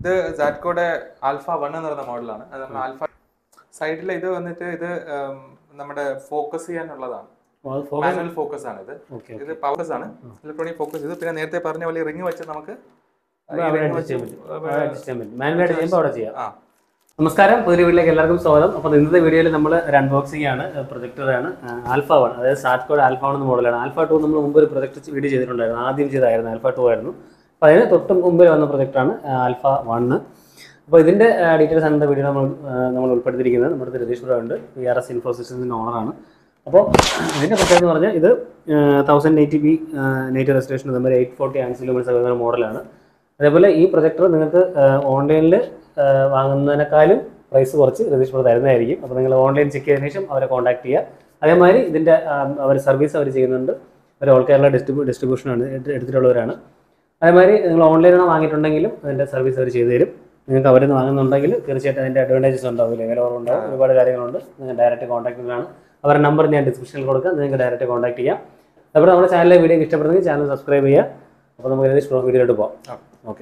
ഇത് സാറ്റ്കോയുടെ alpha one എന്ന് പറയുന്ന മോഡലാണ് അത് നമ്മൾ ആൽഫ സൈഡിൽ ഇത് വന്നിട്ട് ഇത് ഉം, നമ്മുടെ ഫോക്കസ് ചെയ്യാനുള്ളതാണ് മാനുവൽ ഫോക്കസ് ആണ് ഇത് ഓക്കെ ഇത് പവേഴ്സ് ആണ് ഇലക്ട്രോണിക് ഫോക്കസ് ഇത് പിന്നെ നേരത്തെ പറഞ്ഞ പോലെ റിംഗ് വെച്ച് നമുക്ക് ഈ അവിടെ ring adjust ചെയ്യാൻ വെച്ച് പറ്റും അവിടെ adjust ചെയ്യാൻ പറ്റും മാനുവലായിട്ട് ചെയ്യുമ്പോൾ അവിടെ ചെയ്യാം ആ നമസ്കാരം പുതിയ വീട്ടിലേക്ക് എല്ലാവർക്കും സ്വാഗതം അപ്പോൾ ഇന്നത്തെ വീഡിയോയിൽ നമ്മൾ ഒരു അൺബോക്സിംഗ് ആണ് പ്രൊജക്ടറാണ് ആൽഫ വൺ അതായത് സാറ്റ്കോഡ് ആൽഫ വൺ എന്ന മോഡലാണ് ആൽഫ ടു നമ്മൾ മുമ്പ് ഒരു പ്രൊജക്ട് വീഡിയോ ചെയ്തിട്ടുണ്ടായിരുന്നു ആദ്യം ചെയ്തായിരുന്നു ആൽഫ ടു ആയിരുന്നു അപ്പോൾ അതിന് തൊട്ട് മുമ്പിൽ വന്ന പ്രൊജക്റ്റാണ് ആൽഫ വണ്ണ് അപ്പോൾ ഇതിൻ്റെ ഡീറ്റെയിൽസ് ആണ് ഇന്നത്തെ വീഡിയോ നമ്മൾ ആ, നമ്മൾ ഉൾപ്പെടുത്തിയിരിക്കുന്നത് നമ്മുടെ അടുത്ത് രതീഷ് ബ്രോ ഉണ്ട് വി ആർ എസ് ഇൻഫോസിസിൻ്റെ ഓണറാണ് അപ്പോൾ ഇതിൻ്റെ പ്രത്യേകത എന്ന് പറഞ്ഞാൽ ഇത് thousand eighty p native resolution number eight forty ആൻസിലോമീറ്റർ വരുന്ന മോഡലാണ് അതേപോലെ ഈ പ്രൊജക്ടർ നിങ്ങൾക്ക് ഓൺലൈനിൽ വാങ്ങുന്നതിനേക്കാളും പ്രൈസ് കുറച്ച് രതീഷ് ബ്രോ തരുന്നതായിരിക്കും അപ്പോൾ നിങ്ങൾ ഓൺലൈൻ ചെക്ക് ചെയ്തതിനു ശേഷം അവരെ കോൺടാക്ട് ചെയ്യുക അതേമാതിരി ഇതിൻ്റെ അവർ സർവീസ് അവർ ചെയ്യുന്നുണ്ട് അവർ ഓൾ കേരള ഡിസ്ട്രിബ്യൂ ഡിസ്ട്രിബ്യൂഷനാണ് എടുത്തിട്ടുള്ളവരാണ് അതേമാതിരി നിങ്ങൾ ഓൺലൈനാണ് വാങ്ങിയിട്ടുണ്ടെങ്കിലും അതിൻ്റെ സർവീസ് അവർ ചെയ്തു തരും നിങ്ങൾക്ക് അവരിൽ നിന്ന് വാങ്ങുന്നുണ്ടെങ്കിൽ തീർച്ചയായിട്ടും അതിൻ്റെ അഡ്വാൻറ്റേജസ് ഉണ്ടാവില്ല വില കുറവുണ്ടാവും ഒരുപാട് കാര്യങ്ങളുണ്ട് നിങ്ങൾ ഡയറക്റ്റ് കോൺടാക്റ്റിലാണ് അവരുടെ നമ്പർ ഞാൻ ഡിസ്ക്രിപ്ഷനിൽ കൊടുക്കാം നിങ്ങൾക്ക് ഡയറക്റ്റ് കോൺടാക്ട് ചെയ്യാം അതുപോലെ നമ്മുടെ ചാനലിലെ വീഡിയോ ഇഷ്ടപ്പെടുന്നെങ്കിൽ ചാനൽ സബ്സ്ക്രൈബ് ചെയ്യുക അപ്പോൾ നമുക്ക് രതീഷ് ബ്രോ വീഡിയോയിലോട്ട് പോകാം ആ. ഓക്കെ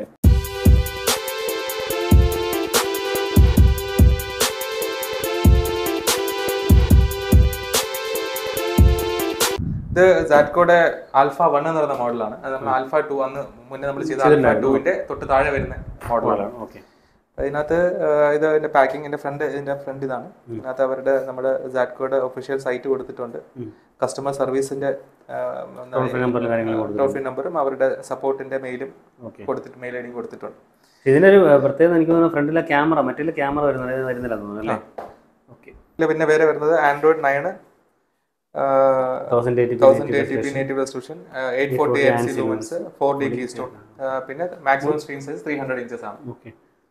ഇത് സാറ്റ്കോയുടെ ആൽഫ വൺ എന്ന് പറയുന്ന മോഡലാണ് അത് നമ്മൾ ആൽഫ ടു അന്ന് മുന്നേ നമ്മൾ ചെയ്ത ആൽഫ ടുവിന്റെ തൊട്ട് താഴെ വരുന്ന മോഡലാണ് ഓക്കെ അതിനകത്ത് ആ, ഇത് അതിന്റെ പാക്കിങ്ങിന്റെ ഫ്രണ്ട് ഇതിന്റെ ഫ്രണ്ട് ഇതാണ് ഇതിനകത്ത് അവരുടെ നമ്മുടെ സാറ്റ്കോയുടെ ഒഫീഷ്യൽ സൈറ്റ് കൊടുത്തിട്ടുണ്ട് കസ്റ്റമർ സർവീസിന്റെ ടോൾ ഫ്രീ നമ്പറിൽ കാര്യങ്ങൾ കൊടുക്കും ടോൾ ഫ്രീ നമ്പറും അവരുടെ സപ്പോർട്ടിന്റെ മെയിലും ഓക്കെ കൊടുത്തിട്ട് മെയിൽ ഐ ഡി കൊടുത്തിട്ടുണ്ട് ഇതിൻ്റെ ഒരു പ്രത്യേകത എനിക്ക് തോന്നുന്നു ഫ്രണ്ടിലെ ക്യാമറ മറ്റേ ക്യാമറ വരുന്നത് വരുന്നില്ല തോന്നുന്നു അല്ലേ ഓക്കെ ഇതില് പിന്നെ വേറെ വരുന്നത് Android nine thousand eighty thousand eighty p native resolution eight forty ANSI lumens four D keystone പിന്നെ maximum screen size three hundred inches ആണ് ഓക്കെ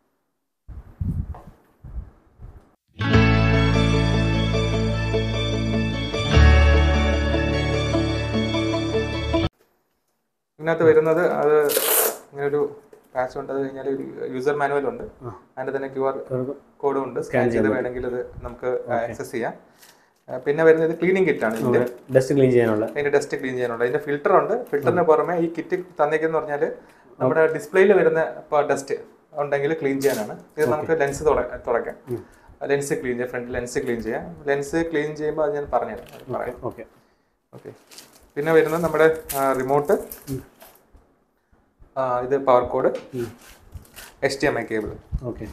ഇതിനകത്ത് വരുന്നത് അത് ഇങ്ങനെ ഒരു പാച്ച് ഉണ്ട് അത് കഴിഞ്ഞാൽ ഒരു യൂസർ മാനുവൽ ഉണ്ട് അതിന്റെ തന്നെ ക്യു ആർ കോഡും ഉണ്ട് സ്കാൻ ചെയ്ത് വേണമെങ്കിൽ ഇത് നമുക്ക് ആക്സസ് ചെയ്യാം ആ, പിന്നെ വരുന്നത് ക്ലീനിങ് കിറ്റ് ആണ് ഇതിന്റെ ഡസ്റ്റ് ക്ലീൻ ചെയ്യാനുള്ള അതിന്റെ ഡസ്റ്റ് ക്ലീൻ ചെയ്യാനുണ്ട് അതിന്റെ ഫിൽറ്റർ ഉണ്ട് ഫിൽറ്ററിന് പുറമെ ഈ കിറ്റ് തന്നേക്കെന്ന് പറഞ്ഞാൽ നമ്മുടെ ഡിസ്പ്ലേയിൽ വരുന്ന ഡസ്റ്റ് ഉണ്ടെങ്കിൽ ക്ലീൻ ചെയ്യാനാണ് ഇത് നമുക്ക് ലെൻസ് തുടയ്ക്കാം ലെൻസ് ക്ലീൻ ചെയ്യാം ഫ്രണ്ട് ലെൻസ് ക്ലീൻ ചെയ്യാം ലെൻസ് ക്ലീൻ ചെയ്യുമ്പോൾ അത് ഞാൻ പറഞ്ഞുതരാം അത് പറയാം ഓക്കെ ഓക്കെ പിന്നെ വരുന്നത് നമ്മുടെ റിമോട്ട് ഇത് power cord H T M I cable okay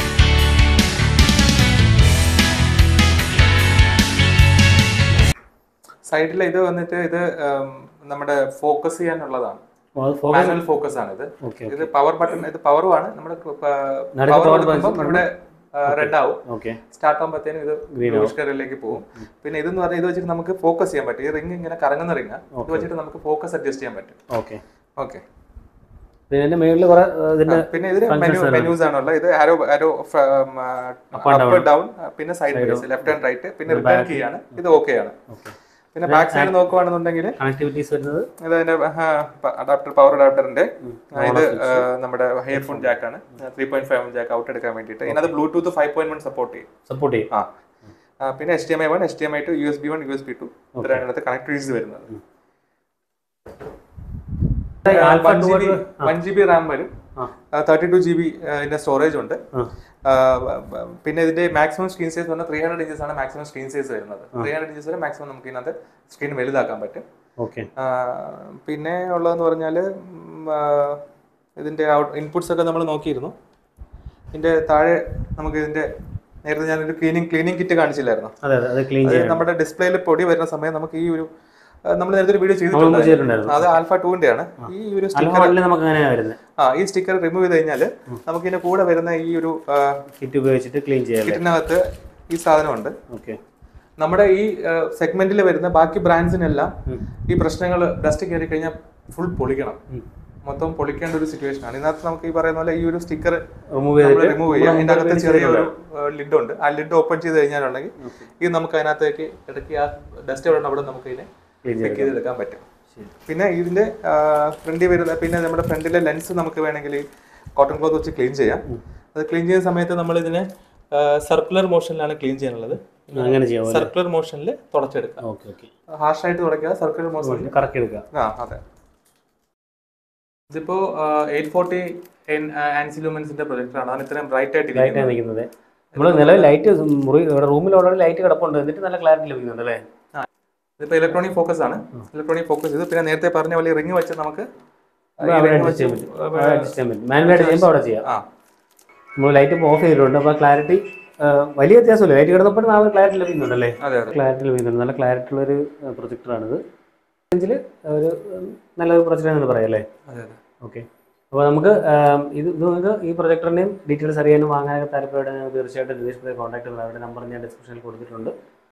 സൈഡിൽ ഇത് വന്നിട്ട് ഇത് ഉം, നമ്മുടെ ഫോക്കസ് ചെയ്യാനുള്ളതാണ് ഫോക്കസ് മാനുവൽ ഫോക്കസ് ആണ് ഇത് ഓക്കെ ഇത് പവർ ബട്ടൺ ഇത് പവറും ആണ് നമ്മുടെ നടുക്ക് പവർ power കൊടുക്കുമ്പോൾ ഇവിടെ റെഡ് ആവും ഓക്കെ സ്റ്റാർട്ട് ആകുമ്പോഴത്തേനും ഇത് ഗ്രീനിഷ് കളറിലേക്ക് പോകും പിന്നെ ഇതെന്ന് പറഞ്ഞാൽ ഇത് വെച്ചിട്ട് നമുക്ക് ഫോക്കസ് ചെയ്യാൻ പറ്റും ഈ റിംഗ് ഇങ്ങനെ കറങ്ങുന്ന റിംഗ് ഇത് വെച്ചിട്ട് നമുക്ക് ഫോക്കസ് അഡ്ജസ്റ്റ് ചെയ്യാൻ പറ്റും ഓക്കെ ഓക്കെ ഇതിന്റെ മേളിൽ കുറെ ഇതിന്റെ പിന്നെ ഇതിന് മെനു മെനൂസ് ആണുള്ളത് ഇത് ആരോ ആരോ അപ്പ് ഡൗൺ പിന്നെ side base left and right പിന്നെ റിട്ടേൺ കീ ആണ് ഇത് ഓക്കെ ആണ് ഓക്കെ പിന്നെ ബാക്ക് സൈഡ് നോക്കുവാണെന്നുണ്ടെങ്കിൽ കണക്ടിവിറ്റീസ് വരുന്നത് ഇത് അതിന്റെ അഡാപ്റ്റർ പവർ അഡാപ്റ്ററിന്റെ ഇത് ആ, നമ്മുടെ ഹെയർഫോൺ ജാക്ക് ആണ് three point five jack out എടുക്കാൻ വേണ്ടിയിട്ട് ഇതിനകത്ത് Bluetooth five point one support ചെയ്യും സപ്പോർട്ട് ചെയ്യും ആ ആ, പിന്നെ H T M I one H T M I two U S B one U S B two ഇത്രയാണ് ഇതിനകത്ത് കണക്ടിവിറ്റീസ് വരുന്നത് one G B one G B RAM വരും ആ. തേർട്ടി ടു ജി ബി ഇതിന്റെ സ്റ്റോറേജ് ഉണ്ട് ആ. ആ, ബ- പിന്നെ ഇതിന്റെ മാക്സിമം സ്ക്രീൻ സൈസ് പറഞ്ഞാൽ ത്രീ ഹൺഡ്രഡ് ഇഞ്ചസ് ആണ് മാക്സിമം സ്ക്രീൻ സൈസ് വരുന്നത് ത്രീ ഹൺഡ്രഡ് ഇഞ്ചസ് വരെ മാക്സിമം നമുക്ക് ഇതിനകത്ത് സ്ക്രീൻ വലുതാക്കാൻ പറ്റും ഓക്കെ ആ, പിന്നെ ഉള്ളതെന്ന് പറഞ്ഞാൽ ഇതിന്റെ ഇൻപുട്സ് ഒക്കെ നമ്മൾ നോക്കിയിരുന്നു ഇതിന്റെ താഴെ നമുക്ക് ഇതിന്റെ നേരത്തെ ഞാനൊരു ക്ലീനിങ് ക്ലീനിങ് കിറ്റ് കാണിച്ചില്ലായിരുന്നു അതെ അതെ അത് ക്ലീൻ അത് ചെയ്യാൻ നമ്മുടെ ഡിസ്പ്ലേയിൽ പൊടി വരുന്ന സമയം നമുക്ക് ഈ ഒരു നമ്മൾ നേരത്തെ ഒരു വീഡിയോ നമ്മൾ ചെയ്തിട്ടുണ്ട് ചെയ്തിട്ടുണ്ടായിരുന്നു അത് ആൽഫ ടൂവിന്റെ ആണ് ഈ ഒരു അൽഫ സ്റ്റിക്കർ വണ്ണിൽ നമുക്ക് അങ്ങനെയാണ് വരുന്നത് ആ ഈ സ്റ്റിക്കർ റിമൂവ് ചെയ്ത് കഴിഞ്ഞാൽ നമുക്ക് ഇതിന്റെ കൂടെ വരുന്ന ഈ ഒരു കിറ്റ് ഉപയോഗിച്ചിട്ട് ക്ലീൻ ചെയ്യാല്ലേ കിറ്റിനകത്ത് ഈ സാധനമുണ്ട് ഓക്കെ നമ്മുടെ ഈ സെഗ്മെന്റിൽ വരുന്ന ബാക്കി ബ്രാൻഡ്സിനെല്ലാം ഈ പ്രശ്നങ്ങൾ ഡസ്റ്റ് കയറി കഴിഞ്ഞാൽ ഫുൾ പൊളിക്കണം മൊത്തം പൊളിക്കേണ്ട ഒരു സിറ്റുവേഷൻ ആണ് ഇതിനകത്ത് നമുക്ക് ഈ പറയുന്ന പോലെ ഈ ഒരു സ്റ്റിക്കർ റിമൂവ് ചെയ്തിട്ട് റിമൂവ് ചെയ്യാം അതിന്റെ അകത്ത് ചെറിയൊരു ലിഡ് ഉണ്ട് ആ ലിഡ് ഓപ്പൺ ചെയ്ത് കഴിഞ്ഞാലുണ്ടെങ്കിൽ ഇത് നമുക്ക് അതിനകത്തേക്ക് ഇടയ്ക്ക് ആ ഡസ്റ്റ് എവിടെ അവിടെ നമുക്ക് ഇതിനെ ക്ലീൻ പിക്ക് ചെയ്തെടുക്കാൻ പറ്റും പിന്നെ ഇതിന്റെ ഫ്രണ്ടിൽ വരുന്ന പിന്നെ നമ്മുടെ ഫ്രണ്ടിലെ ലെൻസ് നമുക്ക് വേണമെങ്കിൽ കോട്ടൺ ക്ലോത്ത് വെച്ച് ക്ലീൻ ചെയ്യാം അത് ക്ലീൻ ചെയ്യുന്ന സമയത്ത് നമ്മൾ ഇതിനെ സർക്കുലർ മോഷനിലാണ് ക്ലീൻ ചെയ്യാനുള്ളത് അങ്ങനെ ചെയ്യാം സർക്കുലർ മോഷനിൽ തുടച്ചെടുക്കാം ഓക്കെ ഓക്കെ ഹാർഷായിട്ട് തുടയ്ക്കുക സർക്കുലർ മോഷനിൽ കറക്കി എടുക്കുക ആ അതെ ഇതിപ്പോ എയ്റ്റ് ഫോർട്ടി ആൻസി ലൂമൻസിന്റെ പ്രൊജക്ടർ ആണ് അതാണ് ഇത്രയും ബ്രൈറ്റ് ആയിട്ട് ലൈറ്റ് ഇരിക്കുന്നത് നിൽക്കുന്നത് നമ്മൾ നിലവിൽ ലൈറ്റ് മുറി ഇവിടെ റൂമിൽ ഓൾറെഡി ലൈറ്റ് കിടപ്പുണ്ട് എന്നിട്ട് നല്ല ക്ലാരിറ്റി ലഭിക്കുന്നുണ്ട് അല്ലേ ഇതിപ്പോ ഇലക്ട്രോണിക് ഫോക്കസ് ആണ് ഇലക്ട്രോണിക് ഫോക്കസ് ഇത് പിന്നെ നേരത്തെ പറഞ്ഞ പോലെ റിംഗ് വെച്ച് നമുക്ക് ഈ അവിടെ ring adjust വെച്ച് ചെയ്യാൻ പറ്റും അവിടെ adjust ചെയ്യാൻ പറ്റും മാനുവലായിട്ട് ചെയ്യുമ്പോൾ അവിടെ ചെയ്യാം ആ നമ്മൾ ലൈറ്റ് ഇപ്പോൾ ഓഫ് ചെയ്തിട്ടുണ്ട് അപ്പോൾ ക്ലാരിറ്റി വലിയ വ്യത്യാസമില്ല ലൈറ്റ് കിടന്നപ്പോഴും ആ ഒരു ക്ലാരിറ്റി ലഭിക്കുന്നുണ്ട് അല്ലേ അതെ അതെ ക്ലാരിറ്റി ലഭിക്കുന്നുണ്ട് നല്ല ക്ലാരിറ്റി ഉള്ളൊരു പ്രൊജക്ടറാണിത് റേഞ്ചിൽ ഒരു ഉം, നല്ലൊരു പ്രൊജക്ടർ എന്ന് പറയാം അല്ലേ അതെ അതെ ഓക്കെ അപ്പോൾ നമുക്ക് ആം, ഇത് ഇത് നിങ്ങൾക്ക് ഈ പ്രൊജക്ടറിൻ്റെയും ഡീറ്റെയിൽസ് അറിയാനും വാങ്ങാനൊക്കെ താല്പര്യപ്പെടുന്ന തീർച്ചയായിട്ടും രതീഷ് കോൺടാക്ട് ചെയ്യുന്നത് അവരുടെ നമ്പർ ഞാൻ ഡിസ്ക്രിപ്ഷനിൽ കൊടുത്തിട്ടുണ്ട്